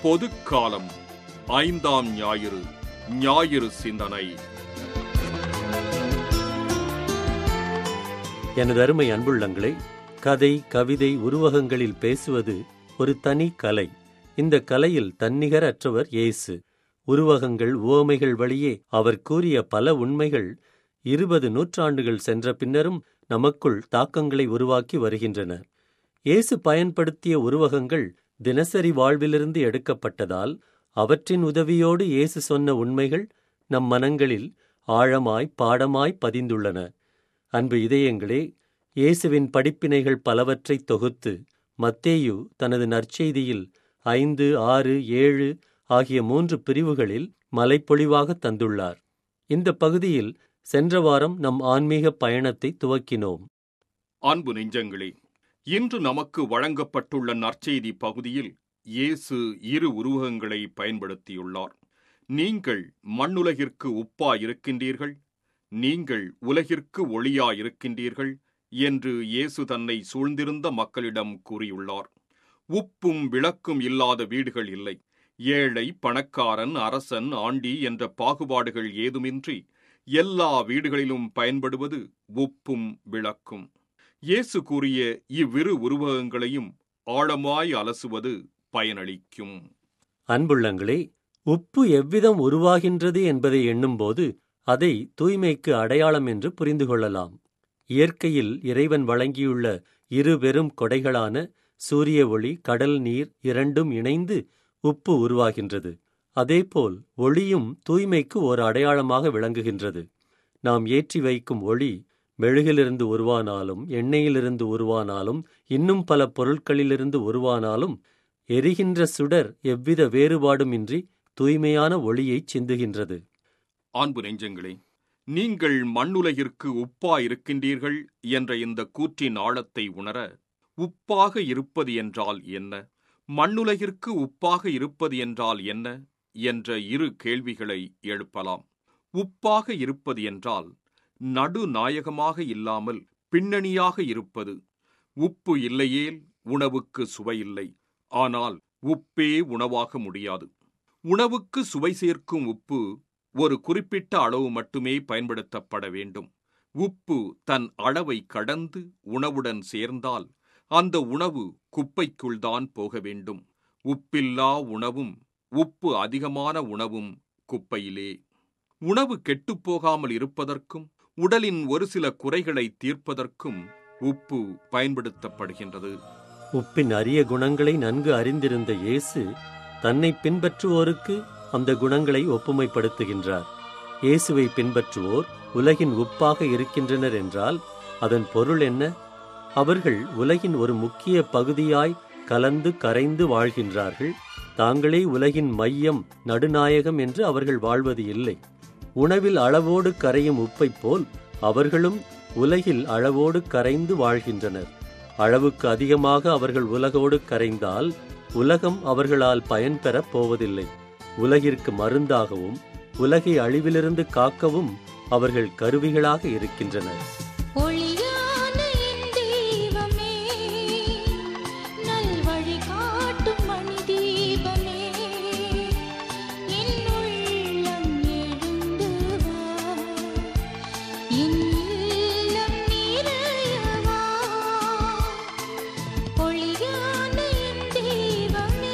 பொதுக்காலம் ஐந்தாம் ஞாயிறு ஞாயிறு சிந்தனை எனது அருமை அன்புள்ளங்களே கதை கவிதை உருவகங்களில் பேசுவது ஒரு தனி கலை இந்த கலையில் தன்னிகர் அற்றவர் இயேசு உருவகங்கள் உவமைகள் வழியே அவர் கூறிய பல உண்மைகள் இருபது நூற்றாண்டுகள் சென்ற பின்னரும் நமக்குள் தாக்கங்களை உருவாக்கி வருகின்றன இயேசு பயன்படுத்திய உருவகங்கள் தினசரி வாழ்விலிருந்து எடுக்கப்பட்டதால் அவற்றின் உதவியோடு இயேசு சொன்ன உண்மைகள் நம் மனங்களில் ஆழமாய் பாடமாய் பதிந்துள்ளன அன்பு இதயங்களே இயேசுவின் படிப்பினைகள் பலவற்றை தொகுத்து மத்தேயு தனது நற்செய்தியில் ஐந்து ஆறு ஏழு ஆகிய மூன்று பிரிவுகளில் மலைப்பொழிவாக தந்துள்ளார் இந்த பகுதியில் சென்ற வாரம் நம் ஆன்மீக பயணத்தை துவக்கினோம் அன்பு நெஞ்சங்களே இன்று நமக்கு வழங்கப்பட்டுள்ள நற்செய்தி பகுதியில் இயேசு இரு உருவகங்களை பயன்படுத்தியுள்ளார் நீங்கள் மண்ணுலகிற்கு உப்பா இருக்கின்றீர்கள் நீங்கள் உலகிற்கு ஒளியா இருக்கின்றீர்கள் என்று இயேசு தன்னை சூழ்ந்திருந்த மக்களிடம் கூறியுள்ளார் உப்பும் விளக்கும் இல்லாத வீடுகள் இல்லை ஏழை பணக்காரன் அரசன் ஆண்டி என்ற பாகுபாடுகள் ஏதுமின்றி எல்லா வீடுகளிலும் பயன்படுவது உப்பும் விளக்கும் இயேசு கூறிய இவ்விரு உருவகங்களையும் ஆழமாய் அலசுவது பயனளிக்கும் அன்புள்ளங்களே உப்பு எவ்விதம் உருவாகின்றது என்பதை எண்ணும்போது அதை தூய்மைக்கு அடையாளம் என்று புரிந்து கொள்ளலாம் இயற்கையில் இறைவன் வழங்கியுள்ள இரு பெரும் கொடைகளான சூரிய ஒளி கடல் நீர் இரண்டும் இணைந்து உப்பு உருவாகின்றது அதேபோல் ஒளியும் தூய்மைக்கு ஒரு அடையாளமாக விளங்குகின்றது நாம் ஏற்றி வைக்கும் ஒளி மெழுகிலிருந்து உருவானாலும் எண்ணெயிலிருந்து உருவானாலும் இன்னும் பல பொருட்களிலிருந்து உருவானாலும் எரிகின்ற சுடர் எவ்வித வேறுபாடுமின்றி தூய்மையான ஒளியைச் சிந்துகின்றது அன்பு நெஞ்சங்களே நீங்கள் மண்ணுலகிற்கு உப்பா இருக்கின்றீர்கள் என்ற இந்த கூற்றின் ஆழத்தை உணர உப்பாக இருப்பது என்றால் என்ன மண்ணுலகிற்கு உப்பாக இருப்பது என்றால் என்ன என்ற இரு கேள்விகளை எழுப்பலாம் உப்பாக இருப்பது என்றால் நடுநாயகமாக இல்லாமல் பின்னணியாக இருப்பது உப்பு இல்லையேல் உணவுக்கு சுவையில்லை ஆனால் உப்பே உணவாக முடியாது உணவுக்கு சுவை சேர்க்கும் உப்பு ஒரு குறிப்பிட்ட அளவு மட்டுமே பயன்படுத்தப்பட வேண்டும் உப்பு தன் அளவை கடந்து உணவுடன் சேர்ந்தால் அந்த உணவு குப்பைக்குள்தான் போக வேண்டும் உப்பில்லா உணவும் உப்பு அதிகமான உணவும் குப்பையிலே உணவு கெட்டுப்போகாமல் இருப்பதற்கும் உடலின் ஒரு சில குறைகளை தீர்ப்பதற்கும் உப்பு பயன்படுத்தப்படுகின்றது உப்பின் அரிய குணங்களை நன்கு அறிந்திருந்த இயேசு தன்னை பின்பற்றுவோருக்கு அந்த குணங்களை ஒப்புமைப்படுத்துகின்றார் இயேசுவை பின்பற்றுவோர் உலகின் உப்பாக இருக்கின்றனர் என்றால் அதன் பொருள் என்ன அவர்கள் உலகின் ஒரு முக்கிய பகுதியாய் கலந்து கரைந்து வாழ்கின்றார்கள் தாங்களே உலகின் மையம் நடுநாயகம் என்று அவர்கள் வாழ்வது இல்லை உணவில் அளவோடு கரையும் உப்பைப் போல் அவர்களும் உலகில் அளவோடு கரைந்து வாழ்கின்றனர் அளவுக்கு அதிகமாக அவர்கள் உலகோடு கரைந்தால் உலகம் அவர்களால் பயன்பெறப் போவதில்லை உலகிற்கு மருந்தாகவும் உலகை அழிவிலிருந்து காக்கவும் அவர்கள் கருவிகளாக இருக்கின்றனர் ஒளியான என் தெய்வமே நல்வழி காட்டும் மணி தீபமே என் உள்ளம் எழுந்து வா என் இல்லம் நிறைய வா ஒளியான என் தெய்வமே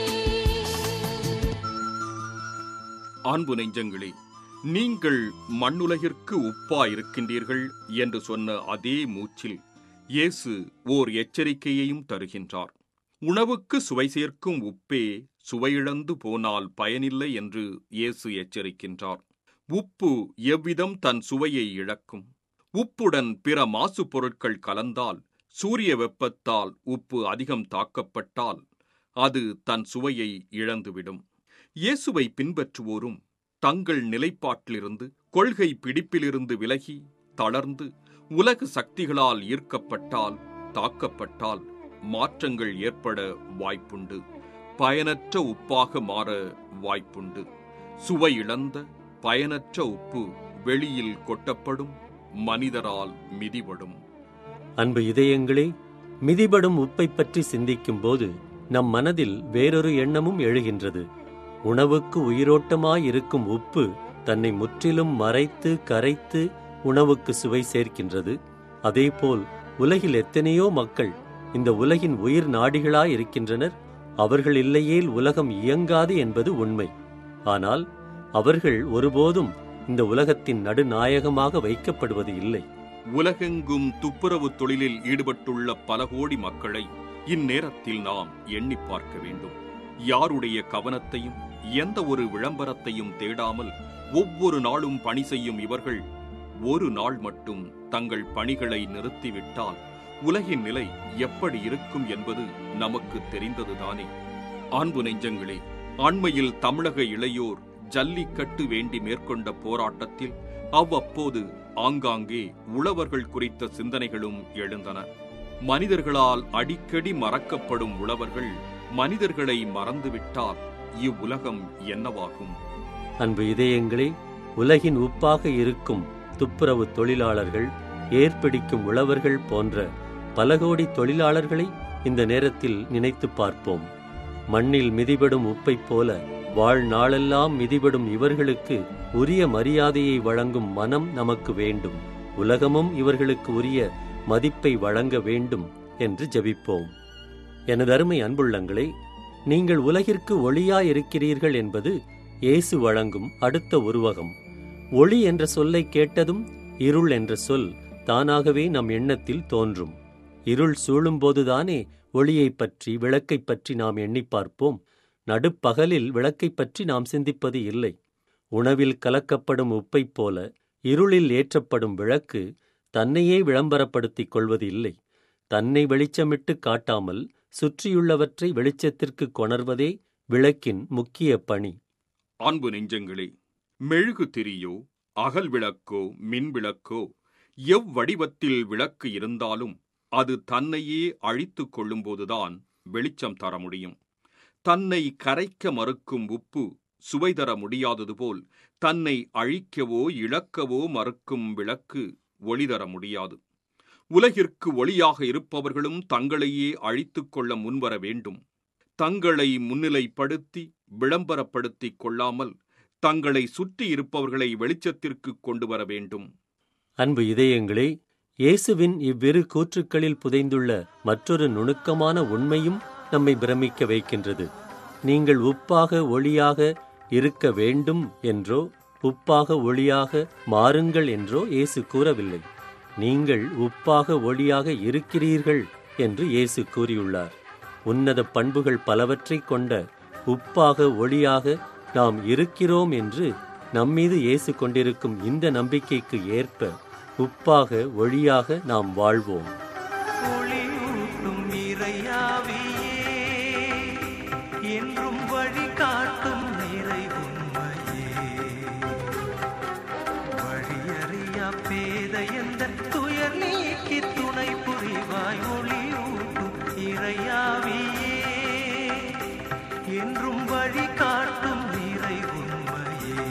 அன்பு நெஞ்சங்களே நீங்கள் மண்ணுலகிற்கு உப்பா இருக்கின்றீர்கள் என்று சொன்ன அதே மூச்சில் இயேசு ஓர் எச்சரிக்கையையும் தருகின்றார் உணவுக்கு சுவை சேர்க்கும் உப்பே சுவையிழந்து போனால் பயனில்லை என்று இயேசு எச்சரிக்கின்றார் உப்பு எவ்விதம் தன் சுவையை இழக்கும் உப்புடன் பிற மாசு பொருட்கள் கலந்தால் சூரிய வெப்பத்தால் உப்பு அதிகம் தாக்கப்பட்டால் அது தன் சுவையை இழந்துவிடும் இயேசுவை பின்பற்றுவோரும் தங்கள் நிலைப்பாட்டிலிருந்து கொள்கை பிடிப்பிலிருந்து விலகி தளர்ந்து உலக சக்திகளால் ஈர்க்கப்பட்டால் தாக்கப்பட்டால் மாற்றங்கள் ஏற்பட வாய்ப்புண்டு பயனற்ற உப்பாக மாற வாய்ப்புண்டு சுவை இழந்த பயனற்ற உப்பு வெளியில் கொட்டப்படும் மனிதரால் மிதிபடும் அன்பு இதயங்களே மிதிபடும் உப்பை பற்றி சிந்திக்கும்போது நம் மனதில் வேறொரு எண்ணமும் எழுகின்றது உணவுக்கு உயிரோட்டமாயிருக்கும் உப்பு தன்னை முற்றிலும் மறைத்து கரைத்து உணவுக்கு சுவை சேர்க்கின்றது அதேபோல் உலகில் எத்தனையோ மக்கள் இந்த உலகின் உயிர் நாடிகளாயிருக்கின்றனர் அவர்கள் இல்லையேல் உலகம் இயங்காது என்பது உண்மை ஆனால் அவர்கள் ஒருபோதும் இந்த உலகத்தின் நடுநாயகமாக வைக்கப்படுவது இல்லை உலகெங்கும் துப்புரவு தொழிலில் ஈடுபட்டுள்ள பல கோடி மக்களை இந்நேரத்தில் நாம் எண்ணி பார்க்க வேண்டும் யாருடைய கவனத்தையும் எந்த ஒரு விளம்பரத்தையும் தேடாமல் ஒவ்வொரு நாளும் பணி செய்யும் இவர்கள் ஒரு நாள் மட்டும் தங்கள் பணிகளை நிறுத்திவிட்டால் உலகின் நிலை எப்படி இருக்கும் என்பது நமக்கு தெரிந்ததுதானே அன்பு நெஞ்சங்களே அண்மையில் தமிழக இளையோர் ஜல்லிக்கட்டு வேண்டி மேற்கொண்ட போராட்டத்தில் அவ்வப்போது ஆங்காங்கே உழவர்கள் குறித்த சிந்தனைகளும் எழுந்தன மனிதர்களால் அடிக்கடி மறக்கப்படும் உழவர்கள் மனிதர்களை மறந்துவிட்டால் இவ்வுலகம் என்னவாகும் அன்பு இதயங்களே உலகின் உப்பாக இருக்கும் துப்புரவு தொழிலாளர்கள் ஏற்பிடிக்கும் உழவர்கள் போன்ற பல கோடி தொழிலாளர்களை இந்த நேரத்தில் நினைத்துப் பார்ப்போம் மண்ணில் மிதிபடும் உப்பைப் போல வாழ்நாளெல்லாம் மிதிபடும் இவர்களுக்கு உரிய மரியாதையை வழங்கும் மனம் நமக்கு வேண்டும் உலகமும் இவர்களுக்கு உரிய மதிப்பை வழங்க வேண்டும் என்று ஜெபிப்போம் எனது அருமை அன்புள்ளங்களே நீங்கள் உலகிற்கு ஒளியாயிருக்கிறீர்கள் என்பது இயேசு வழங்கும் அடுத்த உருவகம் ஒளி என்ற சொல்லை கேட்டதும் இருள் என்ற சொல் தானாகவே நம் எண்ணத்தில் தோன்றும் இருள் சூழும்போதுதானே ஒளியைப் பற்றி விளக்கைப் பற்றி நாம் எண்ணிப் பார்ப்போம் நடுப்பகலில் விளக்கைப் பற்றி நாம் சிந்திப்பது இல்லை உணவில் கலக்கப்படும் உப்பைப் போல இருளில் ஏற்றப்படும் விளக்கு தன்னையே விளம்பரப்படுத்திக் கொள்வது இல்லை தன்னை வெளிச்சமிட்டு காட்டாமல் சுற்றியுள்ளவற்றை வெளிச்சத்திற்கு கொணர்வதே விளக்கின் முக்கிய பணி அன்பு நெஞ்சங்களே மெழுகு திரியோ அகல் விளக்கோ மின் விளக்கோ எவ்வடிவத்தில் விளக்கு இருந்தாலும் அது தன்னையே அழித்துக் கொள்ளும்போதுதான் வெளிச்சம் தர முடியும் தன்னை கரைக்க மறுக்கும் உப்பு சுவை தர முடியாதது போல் தன்னை அழிக்கவோ இழக்கவோ மறுக்கும் விளக்கு ஒளி தர முடியாது உலகிற்கு ஒளியாக இருப்பவர்களும் தங்களையே அழித்துக் கொள்ள முன்வர வேண்டும் தங்களை முன்னிலைப்படுத்தி விளம்பரப்படுத்திக் கொள்ளாமல் தங்களை சுற்றி இருப்பவர்களை வெளிச்சத்திற்கு கொண்டு வர வேண்டும் அன்பு இதயங்களே இயேசுவின் இவ்விரு கூற்றுக்களில் புதைந்துள்ள மற்றொரு நுணுக்கமான உண்மையும் நம்மை பிரமிக்க வைக்கின்றது நீங்கள் உப்பாக ஒளியாக இருக்க வேண்டும் என்றோ உப்பாக ஒளியாக மாறுங்கள் என்றோ இயேசு கூறவில்லை நீங்கள் உப்பாக ஒளியாக இருக்கிறீர்கள் என்று இயேசு கூறியுள்ளார் உன்னத பண்புகள் பலவற்றைக் கொண்ட உப்பாக ஒளியாக நாம் இருக்கிறோம் என்று நம்மீது இயேசு கொண்டிருக்கும் இந்த நம்பிக்கைக்கு ஏற்ப உப்பாக ஒளியாக நாம் வாழ்வோம் ஒளியூட்டும் இறையாவியே என்றும் வழிகாட்டும் நிறை உண்மையே வழியறியா பேத எந்த துயர் நீக்கி துணை புரிவாய் ஒளியூட்டும் இறையாவியே என்றும் வழிகாட்டும் நிறை உண்மையே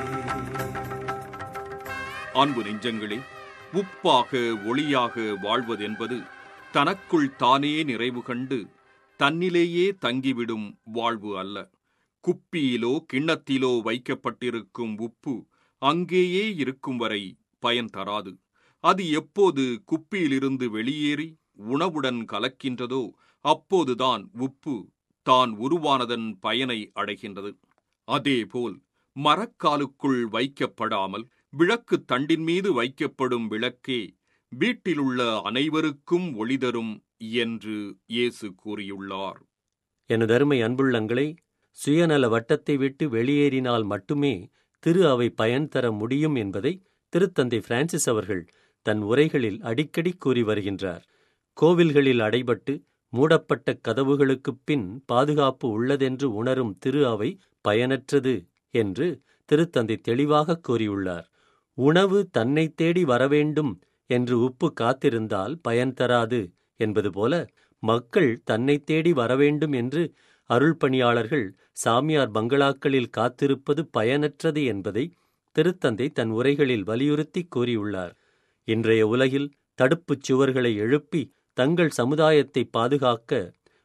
அன்பு நெஞ்சங்களே உப்பாக ஒளியாக வாழ்வதென்பது தனக்குள் தானே நிறைவு கண்டு தன்னிலேயே தங்கிவிடும் வாழ்வு அல்ல குப்பியிலோ கிண்ணத்திலோ வைக்கப்பட்டிருக்கும் உப்பு அங்கேயே இருக்கும் வரை பயன் தராது அது எப்போது குப்பியிலிருந்து வெளியேறி உணவுடன் கலக்கின்றதோ அப்போதுதான் உப்பு தான் உருவானதன் பயனை அடைகின்றது அதேபோல் மரக்காலுக்குள் வைக்கப்படாமல் விளக்கு தண்டின் மீது வைக்கப்படும் விளக்கே வீட்டிலுள்ள அனைவருக்கும் ஒளி தரும் என்று இயேசு கூறியுள்ளார் எனதருமை அன்புள்ளங்களை சுயநல வட்டத்தை விட்டு வெளியேறினால் மட்டுமே திரு அவை பயன் தர முடியும் என்பதை திருத்தந்தை பிரான்சிஸ் அவர்கள் தன் உரைகளில் அடிக்கடி கூறி வருகின்றார் கோவில்களில் அடைபட்டு மூடப்பட்ட கதவுகளுக்குப் பின் பாதுகாப்பு உள்ளதென்று உணரும் திரு அவை பயனற்றது என்று திருத்தந்தை தெளிவாக கூறியுள்ளார் உணவு தன்னை தேடி வரவேண்டும் என்று உப்பு காத்திருந்தால் பயன் தராது என்பது போல மக்கள் தன்னை தேடி வரவேண்டும் என்று அருள் பணியாளர்கள் சாமியார் பங்களாக்களில் காத்திருப்பது பயனற்றது என்பதை திருத்தந்தை தன் உரைகளில் வலியுறுத்தி கூறியுள்ளார் இன்றைய உலகில் தடுப்புச் சுவர்களை எழுப்பி தங்கள் சமுதாயத்தை பாதுகாக்க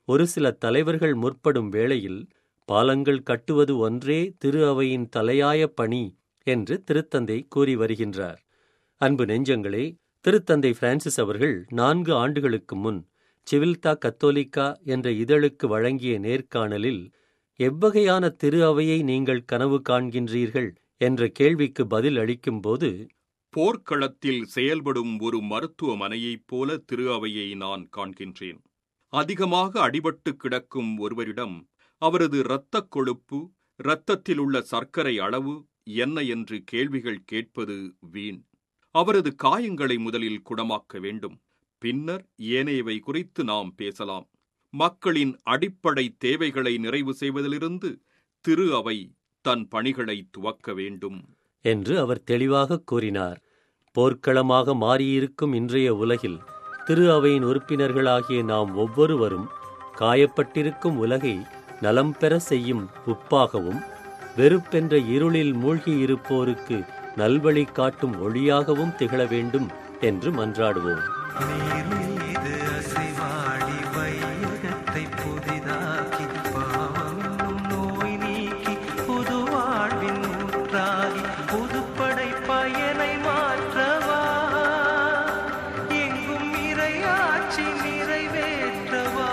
ஒரு சில தலைவர்கள் முற்படும் வேளையில் பாலங்கள் கட்டுவது ஒன்றே திரு அவையின் தலையாய பணி என்று திருத்தந்தை கூறி வருகின்றார் அன்பு நெஞ்சங்களே திருத்தந்தை பிரான்சிஸ் அவர்கள் நான்கு ஆண்டுகளுக்கு முன் சிவில்தா கத்தோலிக்கா என்ற இதழுக்கு வழங்கிய நேர்காணலில் எவ்வகையான திரு அவையை நீங்கள் கனவு காண்கின்றீர்கள் என்ற கேள்விக்கு பதில் அளிக்கும்போது போர்க்களத்தில் செயல்படும் ஒரு மருத்துவமனையைப் போல திரு அவையை நான் காண்கின்றேன் அதிகமாக அடிபட்டு கிடக்கும் ஒருவரிடம் அவரது இரத்தக் கொழுப்பு இரத்தத்தில் உள்ள சர்க்கரை அளவு என்ன என்று கேள்விகள் கேட்பது வீண் அவரது காயங்களை முதலில் குணமாக்க வேண்டும் பின்னர் ஏனையவை குறித்து நாம் பேசலாம் மக்களின் அடிப்படை தேவைகளை நிறைவு செய்வதிலிருந்து திரு அவை தன் பணிகளை துவக்க வேண்டும் என்று அவர் தெளிவாக கூறினார் போர்க்களமாக மாறியிருக்கும் இன்றைய உலகில் திரு அவையின் உறுப்பினர்களாகிய நாம் ஒவ்வொருவரும் காயப்பட்டிருக்கும் உலகை நலம் பெற செய்யும் உப்பாகவும் வெறுப்பென்ற இருளில் மூழ்கியிருப்போருக்கு நல்வழி காட்டும் ஒளியாகவும் திகழ வேண்டும் என்று மன்றாடுவோம் நீர் மீது அசைவாடி வையகத்தை புதிதாக்கி பாவம் என்னும் நோய் நீக்கி புது வாழ்வின் ஊற்றாகி புதுப்படை பயனை மாற்றவா எங்கும் இறையாட்சி நிறைவேற்றவா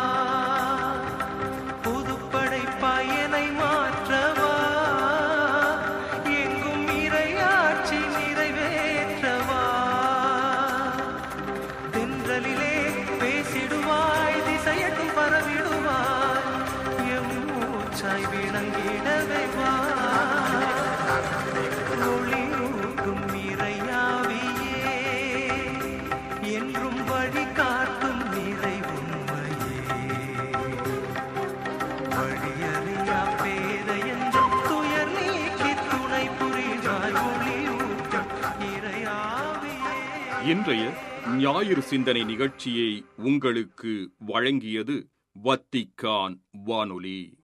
புதுப்படை பயனை மாற்றவா எங்கும் இறையாட்சி நிறைவேற்றவா தென்றலிலே பேசிடுவாய் திசையட்டும் பரவிடுவாய் எம் மூச்சாய் விளங்கிடவே வா ஒளியூட்டும் இறையாவியே என்றும் வழி காட்டும் நிறை உண்மையே வழியறியா பேத என்ற துயர் நீக்கி துணை புரிவாய் ஒளியூட்டும் இறையாவியே இன்றைய ஞாயிறு சிந்தனை நிகழ்ச்சியை உங்களுக்கு வழங்கியது வத்திக்கான் வானொலி